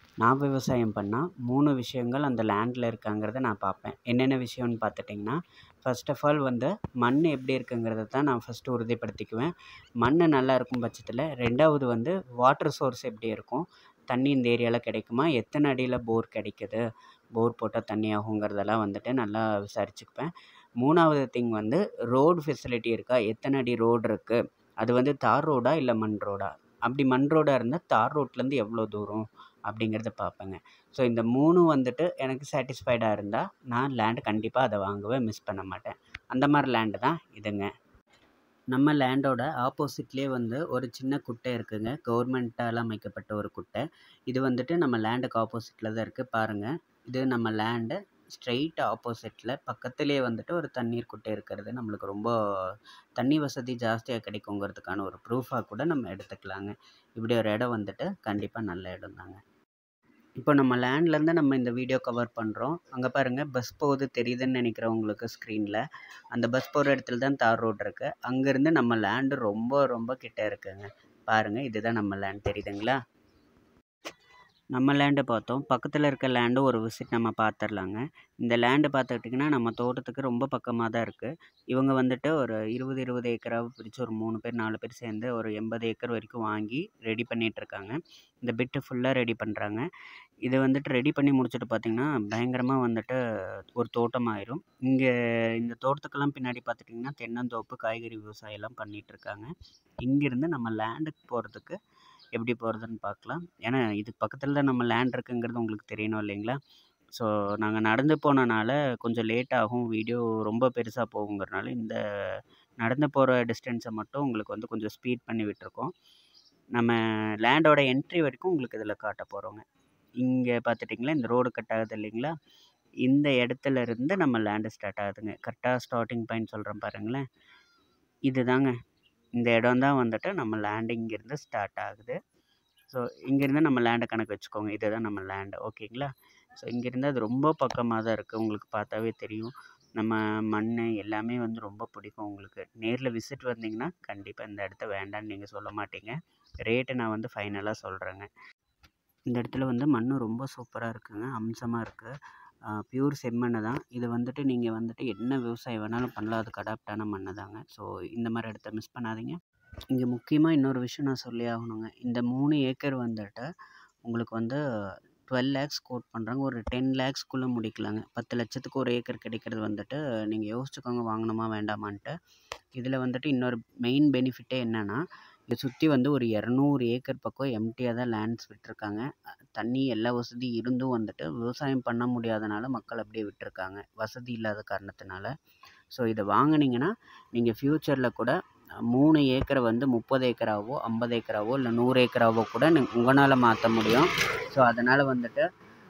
நான் விவசாயம் பண்ணால் மூணு விஷயங்கள் அந்த லேண்டில் இருக்காங்கிறத நான் பார்ப்பேன் என்னென்ன விஷயம்னு பார்த்துட்டிங்கன்னா ஃபர்ஸ்ட் ஆஃப் ஆல் வந்து மண் எப்படி இருக்குங்கிறத தான் நான் ஃபஸ்ட்டு உறுதிப்படுத்திக்குவேன் மண் நல்லா இருக்கும் பட்சத்தில் ரெண்டாவது வந்து வாட்டர் சோர்ஸ் எப்படி இருக்கும் தண்ணி இந்த ஏரியாவில் கிடைக்குமா எத்தனை அடியில் போர் கிடைக்குது போர் போட்டால் தண்ணி ஆகுங்கிறதெல்லாம் வந்துட்டு நல்லா விசாரிச்சுக்குவேன் மூணாவது திங் வந்து ரோடு ஃபெசிலிட்டி இருக்கா எத்தனை அடி ரோடு இருக்குது அது வந்து தார் ரோடா இல்லை மண் ரோடா அப்படி மண் ரோடாக இருந்தால் தார் ரோட்லேருந்து எவ்வளோ தூரம் அப்படிங்கிறத பார்ப்பேங்க ஸோ இந்த மூணும் வந்துட்டு எனக்கு சாட்டிஸ்ஃபைடாக இருந்தால் நான் லேண்டு கண்டிப்பாக அதை வாங்குவேன் மிஸ் பண்ண மாட்டேன் அந்த மாதிரி லேண்டு தான் இதுங்க நம்ம லேண்டோட ஆப்போசிட்லேயே வந்து ஒரு சின்ன குட்டை இருக்குதுங்க கவர்மெண்ட்டால் அமைக்கப்பட்ட ஒரு குட்டை இது வந்துட்டு நம்ம லேண்டுக்கு ஆப்போசிட்டில் தான் இருக்குது பாருங்கள் இது நம்ம லேண்டு ஸ்ட்ரெயிட் ஆப்போசிட்டில் பக்கத்துலேயே வந்துட்டு ஒரு தண்ணீர் குட்டை இருக்கிறது நம்மளுக்கு ரொம்ப தண்ணி வசதி ஜாஸ்தியாக கிடைக்குங்கிறதுக்கான ஒரு ப்ரூஃபாக கூட நம்ம எடுத்துக்கலாங்க இப்படி ஒரு இடம் வந்துட்டு கண்டிப்பாக நல்ல இடம் தாங்க இப்போ நம்ம லேண்ட்லேருந்து நம்ம இந்த வீடியோ கவர் பண்ணுறோம் அங்கே பாருங்கள் பஸ் போகுது தெரியுதுன்னு நினைக்கிறவங்களுக்கு ஸ்க்ரீனில் அந்த பஸ் போகிற இடத்துல தான் தார் ரோடு இருக்குது அங்கேருந்து நம்ம லேண்டு ரொம்ப ரொம்ப கிட்ட இருக்குங்க பாருங்கள் இதுதான் நம்ம லேண்ட் தெரியுதுங்களா நம்ம லேண்டை பார்த்தோம் பக்கத்தில் இருக்க லேண்டும் ஒரு விசிட் நம்ம பார்த்துர்லாங்க இந்த லேண்டு பார்த்துக்கிட்டிங்கன்னா நம்ம தோட்டத்துக்கு ரொம்ப பக்கமாக தான் இருக்குது இவங்க வந்துட்டு ஒரு இருபது இருபது ஏக்கராக பிரித்து ஒரு மூணு பேர் நாலு பேர் சேர்ந்து ஒரு எண்பது ஏக்கர் வரைக்கும் வாங்கி ரெடி பண்ணிகிட்ருக்காங்க இந்த பிட்டு ஃபுல்லாக ரெடி பண்ணுறாங்க இதை வந்துட்டு ரெடி பண்ணி முடிச்சுட்டு பார்த்திங்கன்னா பயங்கரமாக வந்துட்டு ஒரு தோட்டமாயிரும் இங்கே இந்த தோட்டத்துக்கெல்லாம் பின்னாடி பார்த்துட்டிங்கன்னா தென்னந்தோப்பு காய்கறி விவசாயம்லாம் பண்ணிகிட்ருக்காங்க இங்கேருந்து நம்ம லேண்டுக்கு போகிறதுக்கு எப்படி போகிறதுன்னு பார்க்கலாம் ஏன்னா இதுக்கு பக்கத்தில் தான் நம்ம லேண்ட் இருக்குங்கிறது உங்களுக்கு தெரியணும் இல்லைங்களா ஸோ நாங்கள் நடந்து போனனால கொஞ்சம் லேட் ஆகும் வீடியோ ரொம்ப பெருசாக போகுங்கிறனால இந்த நடந்து போகிற டிஸ்டன்ஸை மட்டும் உங்களுக்கு வந்து கொஞ்சம் ஸ்பீட் பண்ணி விட்டுருக்கோம் நம்ம லேண்டோட என்ட்ரி வரைக்கும் உங்களுக்கு இதில் காட்ட போகிறோங்க இங்கே பார்த்துட்டிங்களா இந்த ரோடு கட் ஆகுது இல்லைங்களா இந்த இடத்துல இருந்து நம்ம லேண்டு ஸ்டார்ட் ஆகுதுங்க கரெக்டாக ஸ்டார்டிங் பாயிண்ட் சொல்கிறேன் பாருங்களேன் இது தாங்க இந்த இடம் தான் வந்துட்டு நம்ம லேண்டு இங்கேருந்து ஸ்டார்ட் ஆகுது ஸோ இங்கேருந்து நம்ம லேண்டை கணக்கு வச்சுக்கோங்க இதுதான் நம்ம லேண்டு ஓகேங்களா ஸோ இங்கேருந்து அது ரொம்ப பக்கமாக தான் இருக்குது உங்களுக்கு பார்த்தாவே தெரியும் நம்ம மண் எல்லாமே வந்து ரொம்ப பிடிக்கும் உங்களுக்கு நேரில் விசிட் வந்தீங்கன்னா கண்டிப்பாக இந்த இடத்த வேண்டான்னு நீங்கள் சொல்ல மாட்டீங்க ரேட்டு நான் வந்து ஃபைனலாக சொல்கிறேங்க இந்த இடத்துல வந்து மண் ரொம்ப சூப்பராக இருக்குங்க அம்சமாக இருக்குது பியூர் செம்மண் தான் இது வந்துட்டு நீங்கள் வந்துட்டு என்ன விவசாயம் வேணாலும் பண்ணலாம் அதுக்கு அடாப்டான மண் தாங்க ஸோ இந்த மாதிரி இடத்த மிஸ் பண்ணாதீங்க இங்கே முக்கியமாக இன்னொரு விஷயம் நான் சொல்லி ஆகணுங்க இந்த மூணு ஏக்கர் வந்துட்டு உங்களுக்கு வந்து டுவெல் லேக்ஸ் கோட் பண்ணுறாங்க ஒரு டென் லேக்ஸ்க்குள்ளே முடிக்கலாங்க பத்து லட்சத்துக்கு ஒரு ஏக்கர் கிடைக்கிறது வந்துட்டு நீங்கள் யோசிச்சுக்கோங்க வாங்கணுமா வேண்டாமான்ட்டு இதில் வந்துட்டு இன்னொரு மெயின் பெனிஃபிட்டே என்னென்னா இதை சுற்றி வந்து ஒரு இரநூறு ஏக்கர் பக்கம் எம்டியாக தான் லேண்ட்ஸ் விட்டுருக்காங்க தண்ணி எல்லா வசதி இருந்தும் வந்துட்டு விவசாயம் பண்ண முடியாதனால மக்கள் அப்படியே விட்டுருக்காங்க வசதி இல்லாத காரணத்தினால ஸோ இதை வாங்கினீங்கன்னா நீங்கள் ஃப்யூச்சரில் கூட மூணு ஏக்கரை வந்து முப்பது ஏக்கராவோ ஐம்பது ஏக்கராவோ இல்லை நூறு ஏக்கராவோ கூட உங்களால் மாற்ற முடியும் ஸோ அதனால் வந்துட்டு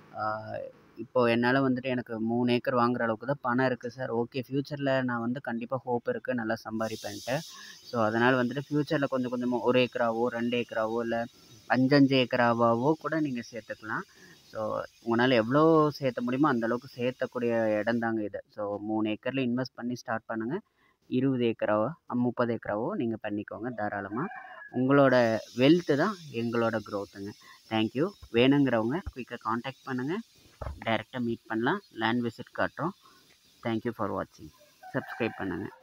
இப்போது என்னால் வந்துட்டு எனக்கு மூணு ஏக்கர் வாங்குற அளவுக்கு தான் பணம் இருக்குது சார் ஓகே ஃப்யூச்சரில் நான் வந்து கண்டிப்பாக ஹோப் இருக்குது நல்லா சம்பாதிப்பேன்ட்டு ஸோ அதனால் வந்துட்டு ஃப்யூச்சரில் கொஞ்சம் கொஞ்சமாக ஒரு ஏக்கராவோ ரெண்டு ஏக்கராவோ இல்லை அஞ்சஞ்சு ஏக்கராவாவோ கூட நீங்கள் சேர்த்துக்கலாம் ஸோ உங்களால் எவ்வளோ சேர்த்த முடியுமோ அந்தளவுக்கு சேர்த்தக்கூடிய இடம் தாங்க இது ஸோ மூணு ஏக்கரில் இன்வெஸ்ட் பண்ணி ஸ்டார்ட் பண்ணுங்கள் இருபது ஏக்கராவோ முப்பது ஏக்கராவோ நீங்கள் பண்ணிக்கோங்க தாராளமாக உங்களோட வெல்த்து தான் எங்களோட க்ரோத்துங்க தேங்க்யூ வேணுங்கிறவங்க குயிக்காக காண்டாக்ட் பண்ணுங்கள் டைரெக்டாக மீட் பண்ணலாம் லேண்ட் விசிட் காட்டுறோம் தேங்க்யூ ஃபார் வாட்சிங் சப்ஸ்கிரைப் பண்ணுங்கள்